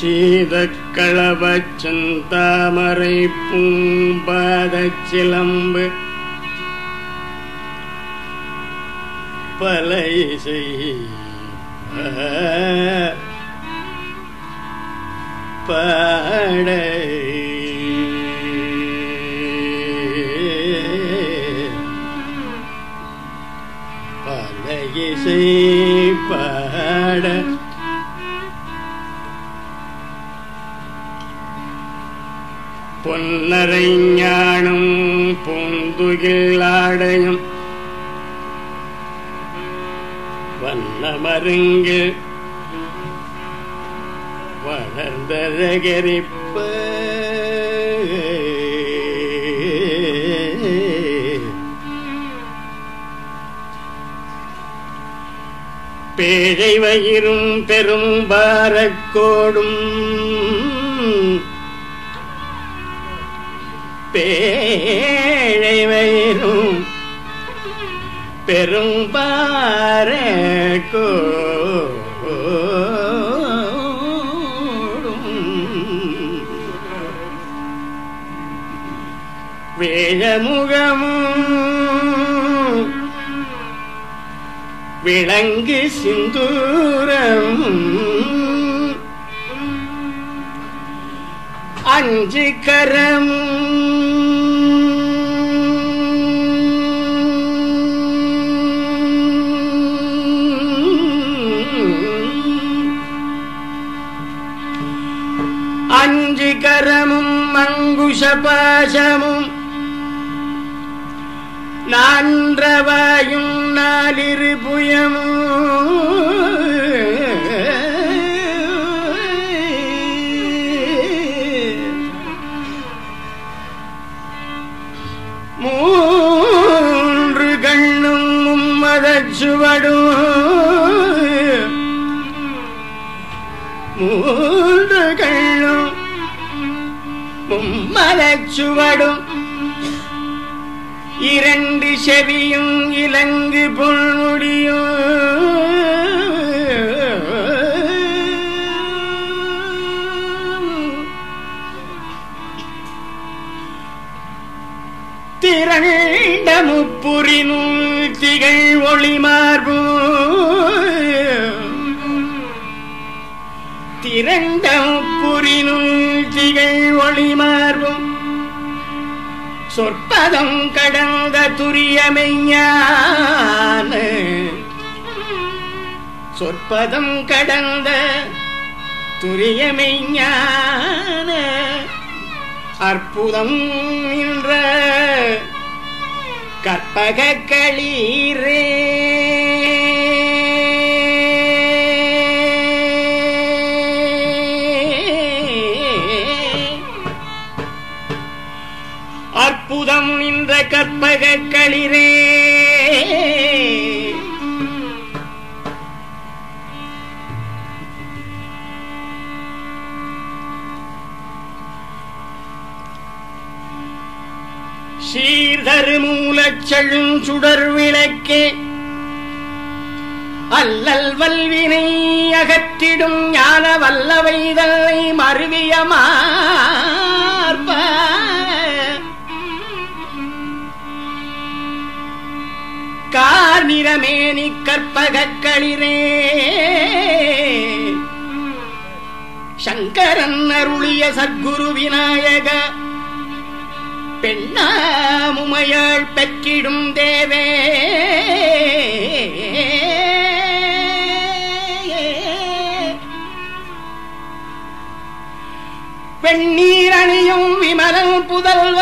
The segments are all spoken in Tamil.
சீதக்களவச் செந்தாமரை பூம்பாதச் சிலம்பு பல இசை பாட பல இசை பாட பொன்னரை ஞானம் பூந்துகில் ஆடையும் வண்ணமருங்கு வளர்ந்தழகரிப்ப பேழை வயிறும் பெரும் பாரக்கோடும் பேழை வயிறும் பெரும் பாரக்கோடும் வேழமுகமும் விளங்கு சிந்தூரம் அஞ்சு கரம் அஞ்சு கரமும் அங்குஷ பாசமும் நான்றவாயும் நாலிரு புயமும் மூன்று கண்ணும் மும்மதச் சுவடும் மூன்று கண்ணும் மும்மதச் சுவடும் இரண்டு செவியும் இலங்கு பொன்முடியும் திரண்ட முப்புரினுள் திகழ் ஒளி திரண்ட முப்புரினுள் திகழ் ஒளி மார்பும் சொற்பதம் கடந்த துரியமைஞான சொற்பதம் கடந்த துரியமைஞான அற்புதம் என்ற கற்பக களீரே அற்புதம் என்ற கற்பக களிரே சீர்தரு மூலச் செழும் சுடர் விளக்கே அல்லல் வல்வினை அகற்றிடும் ஞான வல்லவைதலை மருவிய மார்ப கார்நிறமேனி கற்பகக் களிரே சங்கரன் அருளிய சத்குரு விநாயக பெண்ணாமுமையாள் பெற்றிடும் தேவே வெண்ணீர் அணியும் விமலன் புதல்வ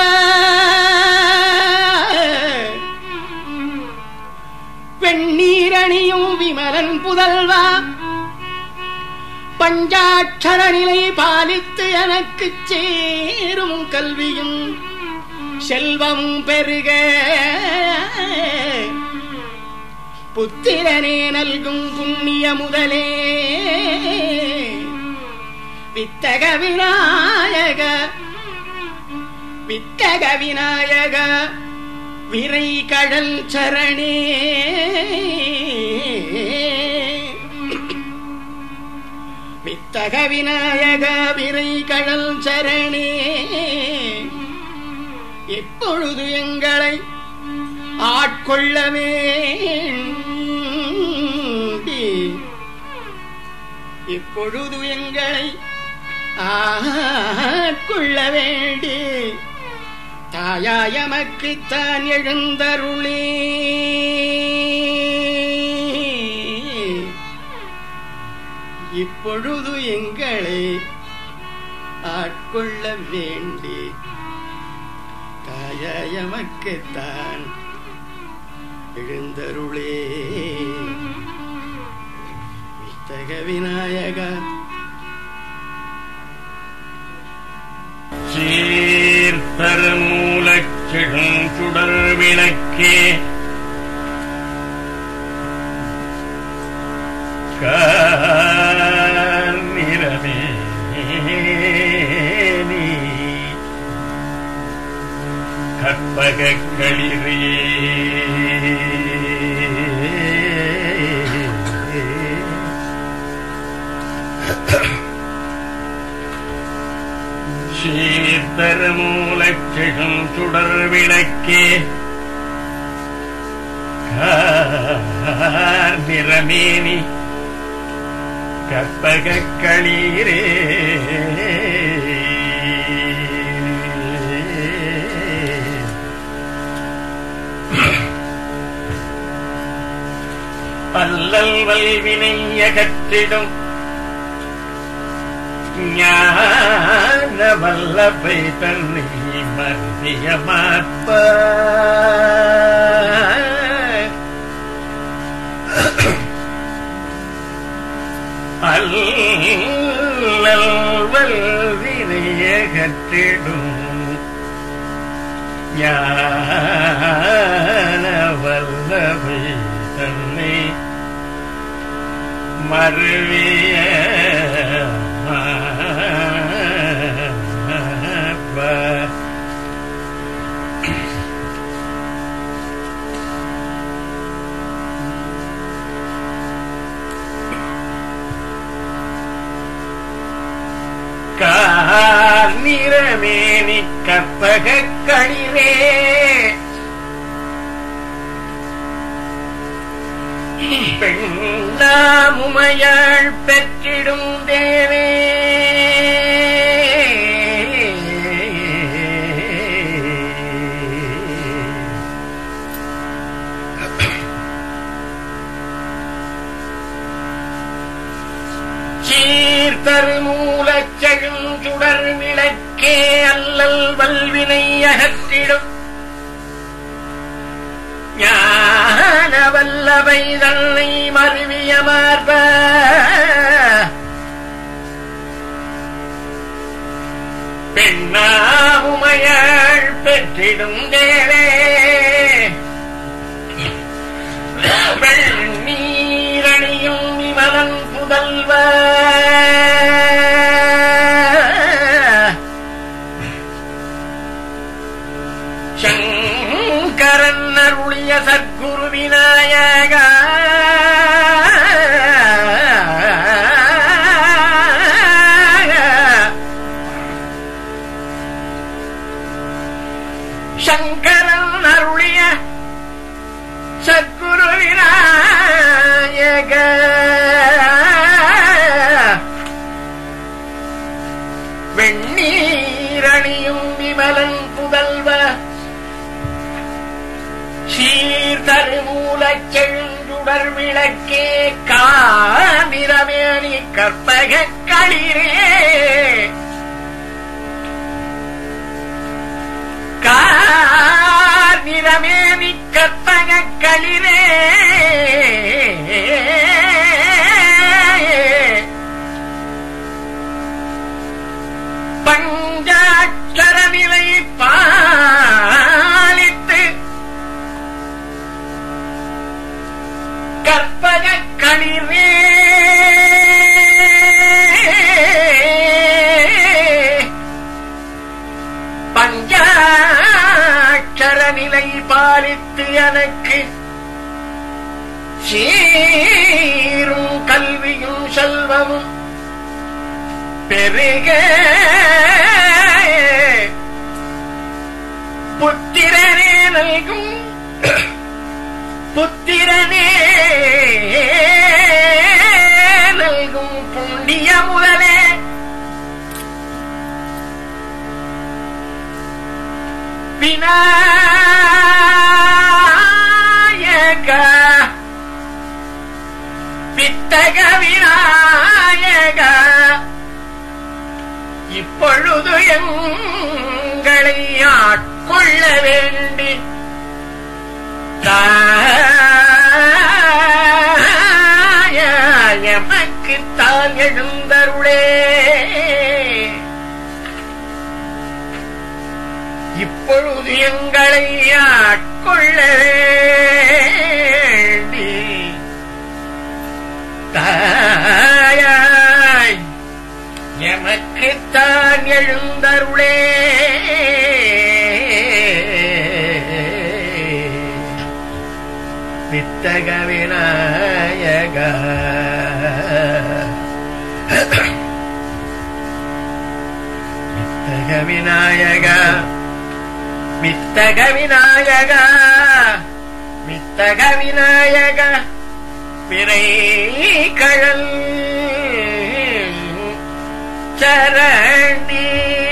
வெண்ணீர் அணியும் விமலன் புதல்வா பஞ்சாட்சர நிலை பாலித்து எனக்குச் சேரும் கல்வியும் செல்வம் பெருக புத்திரனே நல்கும் புண்ணிய முதலே வித்தக விநாயக வித்தக விநாயக விரை கடல் சரணே வித்த வித்தக விநாயக விரை கடல் சரணே எப்பொழுது எங்களை ஆட்கொள்ள வேண்டி இப்பொழுது எங்களை ஆட்கொள்ள வேண்டி தாயாயமக்குத்தான் எழுந்தருளே இப்பொழுது எங்களை ஆட்கொள்ள வேண்டி தாயாயமக்குத்தான் எழுந்தருளே வித்தக விநாயகா சீர்த்தருமூலச் செழுஞ்சுடர் விளக்கே கார்நிறமே நீ கற்பகக் களிரே சீர்த்தருமூலச் செழுஞ்சுடர் விளக்கே நிறமேனி கற்பகக் களீரே அல்லல் வல்வினை அகற்றிடும் ஞான வல்லபை தன்னை மத்திய மாற்ப அல்லல் வல்வினைய கற்றிடும் ஞான வல்லபை தன்னை மருவிய மாப்ப நிறமேனி கற்பக களிரே பெண்ணாமுமையாள் பெற்றிடும் தேவே சீர்தருமூலச் செழுஞ்சுடர் விளக்கே அல்லல் வல்வினை அகற்றிடும் ஞான வல்லவை தன்னை மருவிய மார்ப பெண்ணாமுமையாள் பெற்றிடும் தேவே வெண்ணீரணியும் விமலன் புதல்வ சங்கரன் அருளிய சத்குரு விநாயக சங்கரன் அருளிய சத்குரு விநாயக வெண்ணீரணியும் விமலன் புதல்வ சீர்தருமூலச் செழுஞ்சுடர் விளக்கே காமிரமேனி கற்பக களிரே கார்நிறமேனி கற்பக களிரே பஞ்சாட்சர நிலை பாலித்து கற்பக களிரே பஞ்சாட்சர நிலை பாலித்து எனக்கு சீரும் கல்வியும் செல்வமும் பெருக புத்திரனே நல்கும் புத்திரனே நல்கும் புண்ணிய முதலே விநாயக வித்தக விநாயக இப்பொழுது எங்களை ஆட்கொள்ள வேண்டி தாய எமக்கு தான் எழுந்தருளே இப்பொழுது எங்களை ஆட்கொள்ள வேண்டி தாயாய் எமக்குத்தான் எழுந்தருளே வித்தக விநாயக வித்தக விநாயக வித்தக விநாயக வித்தக விநாயக விரை கழல் சரணி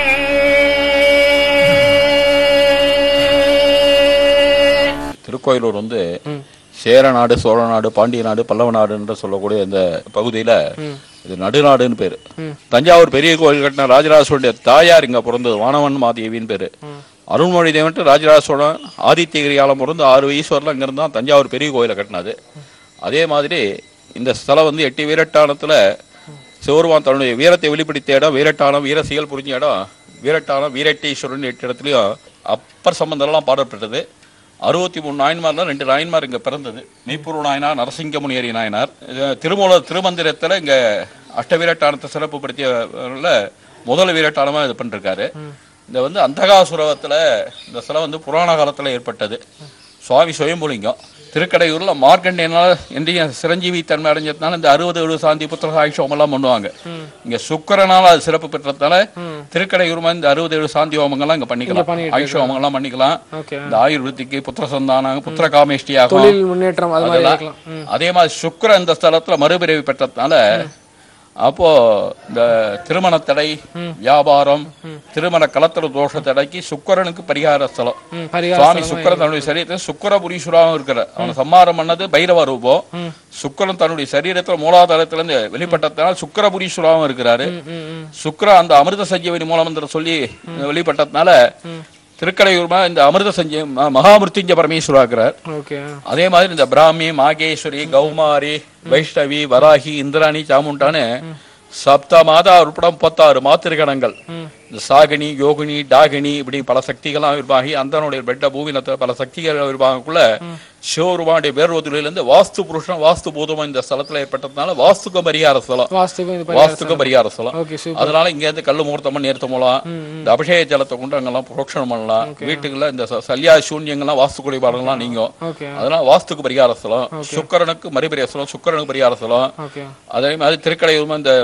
திருக்கோயிலூர் வந்து சேரநாடு சோழநாடு பாண்டிய நாடு பல்லவ நாடு என்று சொல்லக்கூடிய இந்த பகுதியில இது நடுநாடுன்னு பேரு தஞ்சாவூர் பெரிய கோயில் கட்டின ராஜராஜ சோழனுடைய தாயார் இங்க பிறந்தது வானவன் மாதேவின்னு பேரு அருள்மொழி தேவன்ட்டு ராஜராஜ சோழன் ஆதித்யகிரியாலம் பிறந்து ஆறு வயசு வரலாம் இங்க இருந்தா தஞ்சாவூர் பெரிய கோயிலை கட்டினது அதே மாதிரி இந்த ஸ்தலம் வந்து எட்டி வீரட்டானத்துல சிவருமான் தன்னுடைய வீரத்தை வெளிப்படுத்திய இடம் வீரட்டானம் வீர செயல் புரிஞ்ச இடம் வீரட்டானம் வீரட்டீஸ்வரன் எட்டு இடத்துலயும் அப்பர் சம்பந்தம்லாம் பாடப்பட்டது அறுபத்தி மூணு நாயன்மார்ல ரெண்டு நாயன்மார் இங்க பிறந்தது மெய்ப்பூர்வ நாயனார் நரசிங்கமுனியரி நாயனார் இது திருமூல திருமந்திரத்துல இங்க அஷ்டவீரட்டானத்தை சிறப்புப்படுத்திய முதல் வீரட்டானமா இது பண்ணிருக்காரு இந்த வந்து அந்தகாசுரவத்துல இந்த சிலை வந்து புராண காலத்துல ஏற்பட்டது சுவாமி சுயம்புலிங்கம் திருக்கடையூர்ல மார்க்கண்டேனால இந்திய சிரஞ்சீவி தன்மை அடைஞ்சதுனால இந்த அறுபது எழுபது சாந்தி புத்திர சாட்சி எல்லாம் பண்ணுவாங்க இங்க சுக்கரனால அது சிறப்பு பெற்றதுனால திருக்கடையூர் மாதிரி இந்த அறுபது எழுபது சாந்தி ஹோமங்கள்லாம் இங்க பண்ணிக்கலாம் பண்ணிட்டு ஆயுஷ ஹோமங்கள்லாம் பண்ணிக்கலாம் ஓகே இந்த ஆயுர்வேதிக்கு புத்திர சந்தானம் புத்திர காமேஷ்டி ஆகும் தொழில் முன்னேற்றம் அது மாதிரி அதெல்லாம் இருக்கலாம் ம். அதே மாதிரி சுக்கிர இந்த ஸ்தலத்துல மறுபிறவி பெற்றதுனால அப்போ இந்த திருமண தடை வியாபாரம் திருமண கலத்திர தோஷ தடைக்கு சுக்கரனுக்கு பரிகார ஸ்தலம் ம், பரிகார சுவாமி சுக்கரன் தன்னுடைய சரீரத்தில் சுக்கரபுரீஸ்வராவும் இருக்கிற அவனை சம்மாரம் பண்ணது பைரவ ரூபம் சுக்கரன் தன்னுடைய சரீரத்துல மூலாதாரத்துல இருந்து வெளிப்பட்டதுனால சுக்கரபுரீஸ்வராவும் இருக்கிறாரு ம், ம், ம். சுக்கிர அந்த அமிர்த சஞ்சீவனி மூலமந்திரம் சொல்லி வெளிப்பட்டதுனால திருக்கடையூர்மா இந்த அமிர்த சஞ்சீவ ம- மகாமிருத்யுஞ்ச பரமேஸ்வரா இருக்கிறார் ஓகே அதே மாதிரி இந்த பிராமி மாகேஸ்வரி கௌமாரி வைஷ்ணவி வராகி இந்திராணி சாமுண்டான்னு சப்த மாதா உட்பட முப்பத்தாறு மாத்திருகணங்கள் இந்த சாகினி யோகினி டாகினி இப்படி பல சக்திகள்லாம் இருப்பாகி அந்தனுடைய பெட்ட பூவினத்துல பல சக்திகள் இருப்பாங்கக்குள்ள சிவருமானுடைய பேர்வதிலிருந்து வாஸ்து புருஷன் வாஸ்து பூதம் இந்த ஸ்தலத்துல ஏற்பட்டதுனால வாஸ்துக்கு பரிகார ஸ்தலம் வாஸ்துக்கும் இது பரிகார வாஸ்துக்கு பரிகார ஸ்தலம் ஓகே சூப்பர் அதனால இங்க இருந்து கல்லு முகூர்த்தம் பண்ணி நிறுத்த மூலம் இந்த அபிஷேக ஜலத்தை கொண்டு அங்கெல்லாம் புரோக்ஷனம் பண்ணலாம் வீட்டுக்குள்ள இந்த ச- சல்யா சூன்யங்கள்லாம் வாஸ்து குடிபாடுகள்லாம் நீங்கும் ஓகே அதனால வாஸ்துக்கு பரிகார ஸ்தலம் சுக்கரனுக்கு மறுபெரிய ஸ்தலம் சுக்கரனுக்கு பரிகார ஸ்தலம் ஓகே அதே மாதிரி திருக்கடையூர்மா இந்த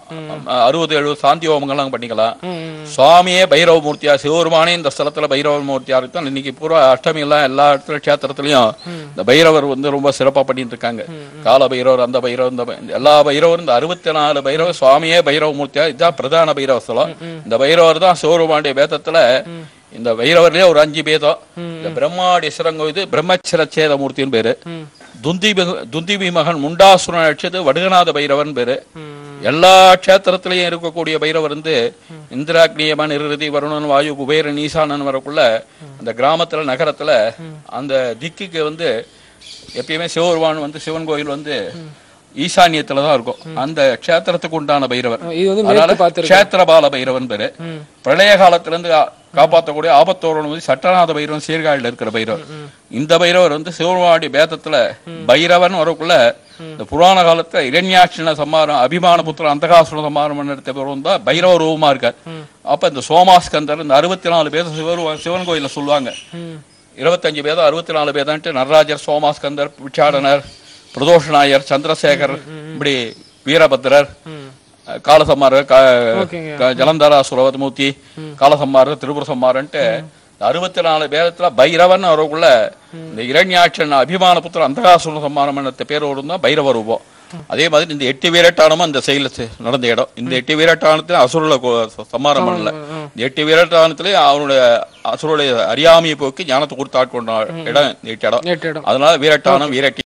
அறுபது எழுபது சாந்தி ஹோமங்கள்லாம் பண்ணிக்கலாம் ம், ம். சுவாமியே பைரவ மூர்த்தியா சிவபெருமானே இந்த ஸ்தலத்துல பைரவ மூர்த்தியா இருக்கு இன்னைக்கு பூரா அஷ்டமி எல்லாம் எல்லா இடத்துல கஷேத்திரத்துலயும் இந்த பைரவர் வந்து ரொம்ப சிறப்பா பண்ணிட்டு இருக்காங்க கால பைரவர் அந்த பைரவர் இந்த பை- எல்லா பைரவரும் இந்த அறுபத்தி நாலு பைரவர் சுவாமியே பைரவ மூர்த்தியா இதுதான் பிரதான பைரவ ஸ்தலம் இந்த பைரவர் தான் சிவபெருமானுடைய வேதத்துல இந்த பைரவர்லயே ஒரு அஞ்சு பேதம் இந்த பிரம்மாடி சிறங்கம் இது பிரம்மச்சிரச்சேத மூர்த்தின்னு பேரு துந்தி துந்திபி மகன் முண்டாசுரன் அடிச்சது வடுகநாத பைரவன் பேரு எல்லா க்ஷேத்திரத்திலையும் இருக்கக்கூடிய பைரவர் வந்து இந்திராக்னியமன் இருதி வருணன் வாயு குபேரன் ஈசானன் வரக்குள்ள அந்த கிராமத்துல நகரத்துல அந்த திக்குக்கு வந்து எப்பயுமே சிவபெருமான் வந்து சிவன் கோயில் வந்து ஈசானியத்துல தான் இருக்கும் அந்த க்ஷேத்திரத்துக்கு உண்டான பைரவர் இது வந்து அதனால மேற்கு பார்த்து க்ஷேத்திரபால பைரவன் பேரு பிரளய காலத்துல இருந்து கா- காப்பாத்தக்கூடிய ஆபத்தோரன் வந்து சட்டநாத பைரவன் சீர்காழில இருக்கிற பைரவர் இந்த பைரவர் வந்து சிவபெருமானுடைய பேதத்துல பைரவன் வரக்குள்ள இந்த புராண காலத்துல இரண்யாட்சண சம்மாரம் அபிமான புத்திர அந்தகாசுர சம்மாரம் எடுத்த பைரவன் தான் பைரவ ரூபமா இருக்கார் அப்ப இந்த சோமாஸ்கந்தர் இந்த அறுபத்தி நாலு பேர் சிவருவா- சிவன் கோயில்ல சொல்லுவாங்க ம். இருபத்தஞ்சு பேதம் அறுபத்தி நாலு பேதான்ட்டு நடராஜர் சோமாஸ்கந்தர் பிச்சாடனர் பிரதோஷ நாயர் சந்திரசேகர் இப்படி வீரபத்ரர் காலசம்மார ஓகேங்க. ஜலந்தரா சுரவதமூர்த்தி காலசம்மார திரிபுர சம்மாரன்ட்டு அறுபத்தி நாலு பேரத்துல பைரவன் அவருக்குள்ள இந்த இரண்யாட்சன் அபிமான புத்திர அந்தகாசுர சம்மானம் பேரோடு தான் பைரவ ரூபம் அதே மாதிரி இந்த எட்டு வீரட்டானமும் அந்த செயல நடந்த இடம் இந்த எட்டு வீரட்டானத்துல அசுரல சம்மாரம் பண்ணல இந்த எட்டு வீரட்டானத்திலே அவனுடைய அசுரனுடைய அறியாமையை போக்கி ஞானத்தை கொடுத்து ஆட்கொண்ட இடம் இந்த எட்டு இடம் எட்டு இடம் அதனால வீரட்டானம் வீரட்டி